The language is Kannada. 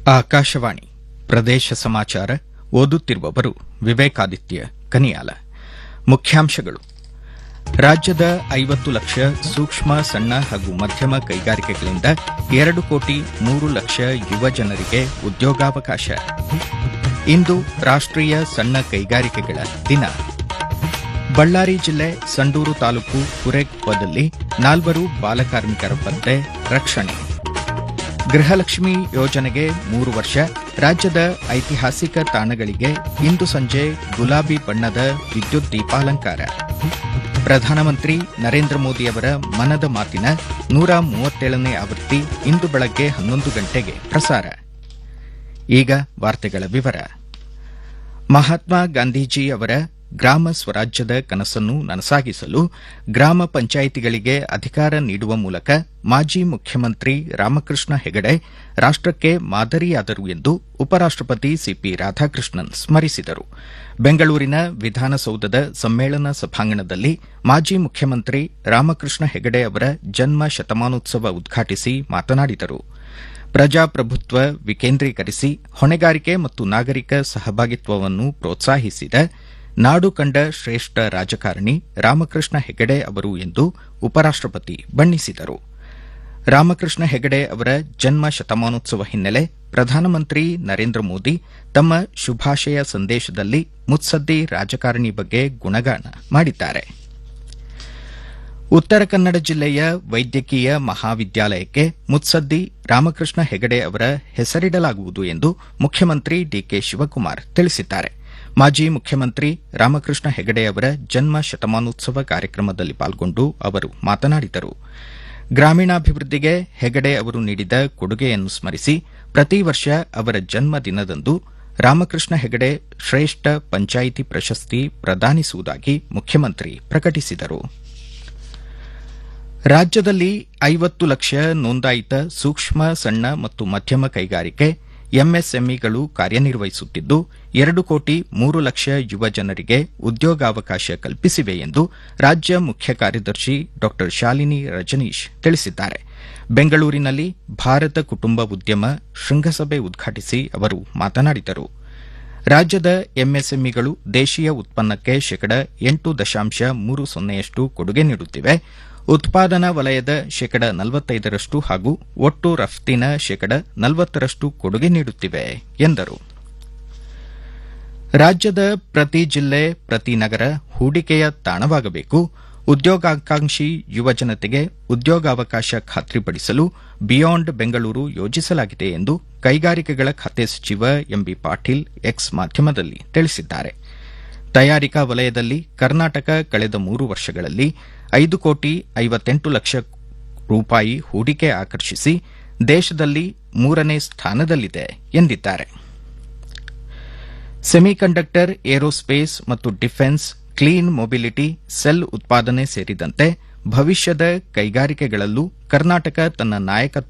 ಆಕಾಶವಾಣಿ ಪ್ರದೇಶ ಸಮಾಚಾರ ಓದುತ್ತಿರುವವರು ವಿವೇಕಾದಿತ್ಯ ಕನಿಯಾಲ ಮುಖ್ಯಾಂಶಗಳು ರಾಜ್ಯದ ಐವತ್ತು ಲಕ್ಷ ಸೂಕ್ಷ್ಮ ಸಣ್ಣ ಹಾಗೂ ಮಧ್ಯಮ ಕೈಗಾರಿಕೆಗಳಿಂದ ಎರಡು ಕೋಟಿ ಮೂರು ಲಕ್ಷ ಯುವ ಜನರಿಗೆ ಉದ್ಯೋಗಾವಕಾಶ ಇಂದು ರಾಷ್ಟೀಯ ಸಣ್ಣ ಕೈಗಾರಿಕೆಗಳ ದಿನ ಬಳ್ಳಾರಿ ಜಿಲ್ಲೆ ಸಂಡೂರು ತಾಲೂಕು ಕುರೆಕೊಪ್ಪದಲ್ಲಿ ನಾಲ್ವರು ಬಾಲಕಾರ್ಮಿಕರ ಪತ್ತೆ ರಕ್ಷಣೆ ಗೃಹಲಕ್ಷ್ಮಿ ಯೋಜನೆಗೆ ಮೂರು ವರ್ಷ ರಾಜ್ಯದ ಐತಿಹಾಸಿಕ ತಾಣಗಳಿಗೆ ಇಂದು ಸಂಜೆ ಗುಲಾಬಿ ಬಣ್ಣದ ವಿದ್ಯುತ್ ದೀಪಾಲಂಕಾರ ಪ್ರಧಾನಮಂತ್ರಿ ನರೇಂದ್ರ ಮೋದಿಯವರ ಮನದ ಮಾತಿನ ನೂರ ಮೂವತ್ತೇಳನೇ ಆವೃತ್ತಿ ಇಂದು ಬೆಳಗ್ಗೆ ಹನ್ನೊಂದು ಗಂಟೆಗೆ ಪ್ರಸಾರ ಈಗ ವಾರ್ತೆಗಳ ವಿವರ ಮಹಾತ್ಮ ಗಾಂಧೀಜಿ ಅವರ ಗ್ರಾಮ ಸ್ವರಾಜ್ಯದ ಕನಸನ್ನು ನನಸಾಗಿಸಲು ಗ್ರಾಮ ಪಂಚಾಯಿತಿಗಳಿಗೆ ಅಧಿಕಾರ ನೀಡುವ ಮೂಲಕ ಮಾಜಿ ಮುಖ್ಯಮಂತ್ರಿ ರಾಮಕೃಷ್ಣ ಹೆಗಡೆ ರಾಷ್ಟಕ್ಕೆ ಮಾದರಿಯಾದರು ಎಂದು ಉಪರಾಷ್ಟಪತಿ ಸಿಪಿ ರಾಧಾಕೃಷ್ಣನ್ ಸ್ಮರಿಸಿದರು ಬೆಂಗಳೂರಿನ ವಿಧಾನಸೌಧದ ಸಮ್ಮೇಳನ ಸಭಾಂಗಣದಲ್ಲಿ ಮಾಜಿ ಮುಖ್ಯಮಂತ್ರಿ ರಾಮಕೃಷ್ಣ ಹೆಗಡೆ ಅವರ ಜನ್ಮ ಶತಮಾನೋತ್ಸವ ಉದ್ಘಾಟಿಸಿ ಮಾತನಾಡಿದರು ಪ್ರಜಾಪ್ರಭುತ್ವ ವಿಕೇಂದ್ರೀಕರಿಸಿ ಹೊಣೆಗಾರಿಕೆ ಮತ್ತು ನಾಗರಿಕ ಸಹಭಾಗಿತ್ವವನ್ನು ಪ್ರೋತ್ಸಾಹಿಸಿದ ನಾಡು ಕಂಡ ಶ್ರೇಷ್ಠ ರಾಜಕಾರಣಿ ರಾಮಕೃಷ್ಣ ಹೆಗಡೆ ಅವರು ಎಂದು ಉಪರಾಷ್ಟಪತಿ ಬಣ್ಣಿಸಿದರು ರಾಮಕೃಷ್ಣ ಹೆಗಡೆ ಅವರ ಜನ್ಮ ಶತಮಾನೋತ್ಸವ ಹಿನ್ನೆಲೆ ಪ್ರಧಾನಮಂತ್ರಿ ನರೇಂದ್ರ ಮೋದಿ ತಮ್ಮ ಶುಭಾಶಯ ಸಂದೇಶದಲ್ಲಿ ಮುತ್ಸದ್ದಿ ರಾಜಕಾರಣಿ ಬಗ್ಗೆ ಗುಣಗಾನ ಮಾಡಿದ್ದಾರೆ ಉತ್ತರ ಕನ್ನಡ ಜಿಲ್ಲೆಯ ವೈದ್ಯಕೀಯ ಮಹಾವಿದ್ಯಾಲಯಕ್ಕೆ ಮುತ್ಸದ್ದಿ ರಾಮಕೃಷ್ಣ ಹೆಗಡೆ ಅವರ ಹೆಸರಿಡಲಾಗುವುದು ಎಂದು ಮುಖ್ಯಮಂತ್ರಿ ಡಿಕೆ ಶಿವಕುಮಾರ್ ತಿಳಿಸಿದ್ದಾರೆ ಮಾಜಿ ಮುಖ್ಯಮಂತ್ರಿ ರಾಮಕೃಷ್ಣ ಹೆಗಡೆ ಅವರ ಜನ್ಮ ಶತಮಾನೋತ್ಸವ ಕಾರ್ಯಕ್ರಮದಲ್ಲಿ ಪಾಲ್ಗೊಂಡು ಅವರು ಮಾತನಾಡಿದರು ಗ್ರಾಮೀಣಾಭಿವೃದ್ಧಿಗೆ ಹೆಗಡೆ ಅವರು ನೀಡಿದ ಕೊಡುಗೆಯನ್ನು ಸ್ಮರಿಸಿ ಪ್ರತಿ ವರ್ಷ ಅವರ ಜನ್ಮ ದಿನದಂದು ರಾಮಕೃಷ್ಣ ಹೆಗಡೆ ಶ್ರೇಷ್ಠ ಪಂಚಾಯಿತಿ ಪ್ರಶಸ್ತಿ ಪ್ರದಾನಿಸುವುದಾಗಿ ಮುಖ್ಯಮಂತ್ರಿ ಪ್ರಕಟಿಸಿದರು ರಾಜ್ಯದಲ್ಲಿ ಐವತ್ತು ಲಕ್ಷ ನೋಂದಾಯಿತ ಸೂಕ್ಷ್ಮ ಸಣ್ಣ ಮತ್ತು ಮಧ್ಯಮ ಕೈಗಾರಿಕೆ ಎಂಎಸ್ಎಂಇಗಳು ಕಾರ್ಯನಿರ್ವಹಿಸುತ್ತಿದ್ದು ಎರಡು ಕೋಟಿ ಮೂರು ಲಕ್ಷ ಯುವ ಜನರಿಗೆ ಉದ್ಯೋಗಾವಕಾಶ ಕಲ್ಪಿಸಿವೆ ಎಂದು ರಾಜ್ಯ ಮುಖ್ಯ ಕಾರ್ಯದರ್ಶಿ ಡಾ ಶಾಲಿನಿ ರಜನೀಶ್ ತಿಳಿಸಿದ್ದಾರೆ ಬೆಂಗಳೂರಿನಲ್ಲಿ ಭಾರತ ಕುಟುಂಬ ಉದ್ಯಮ ಶೃಂಗಸಭೆ ಉದ್ಘಾಟಿಸಿ ಅವರು ಮಾತನಾಡಿದರು ರಾಜ್ಯದ ಎಂಎಸ್ಎಂಇಗಳು ದೇಶೀಯ ಉತ್ಪನ್ನಕ್ಕೆ ಶೇಕಡ ಎಂಟು ದಶಾಂಶ ಮೂರು ಸೊನ್ನೆಯಷ್ಟು ಕೊಡುಗೆ ನೀಡುತ್ತಿವೆ ಉತ್ಪಾದನಾ ವಲಯದ ಶೇಕಡ ನಲವತ್ತೈದರಷ್ಟು ಹಾಗೂ ಒಟ್ಟು ರಫ್ತಿನ ಶೇಕಡ ನಲವತ್ತರಷ್ಟು ಕೊಡುಗೆ ನೀಡುತ್ತಿವೆ ಎಂದರು ರಾಜ್ಯದ ಪ್ರತಿ ಜಿಲ್ಲೆ ಪ್ರತಿ ನಗರ ಹೂಡಿಕೆಯ ತಾಣವಾಗಬೇಕು ಉದ್ಯೋಗಾಕಾಂಕ್ಷಿ ಯುವಜನತೆಗೆ ಉದ್ಯೋಗಾವಕಾಶ ಖಾತ್ರಿಪಡಿಸಲು ಬಿಯಾಂಡ್ ಬೆಂಗಳೂರು ಯೋಜಿಸಲಾಗಿದೆ ಎಂದು ಕೈಗಾರಿಕೆಗಳ ಖಾತೆ ಸಚಿವ ಎಂಬಿ ಪಾಟೀಲ್ ಎಕ್ಸ್ ಮಾಧ್ಯಮದಲ್ಲಿ ತಿಳಿಸಿದ್ದಾರೆ ತಯಾರಿಕಾ ವಲಯದಲ್ಲಿ ಕರ್ನಾಟಕ ಕಳೆದ ಮೂರು ವರ್ಷಗಳಲ್ಲಿ ಐದು ಕೋಟಿ ಐವತ್ತೆಂಟು ಲಕ್ಷ ರೂಪಾಯಿ ಹೂಡಿಕೆ ಆಕರ್ಷಿಸಿ ದೇಶದಲ್ಲಿ ಮೂರನೇ ಸ್ಥಾನದಲ್ಲಿದೆ ಎಂದಿದ್ದಾರೆ ಸೆಮಿಕಂಡಕ್ಟರ್ ಏರೋಸ್ಪೇಸ್ ಮತ್ತು ಡಿಫೆನ್ಸ್ ಕ್ಲೀನ್ ಮೊಬಿಲಿಟಿ ಸೆಲ್ ಉತ್ಪಾದನೆ ಸೇರಿದಂತೆ ಭವಿಷ್ಯದ ಕೈಗಾರಿಕೆಗಳಲ್ಲೂ ಕರ್ನಾಟಕ ತನ್ನ ನಾಯಕತ್ವ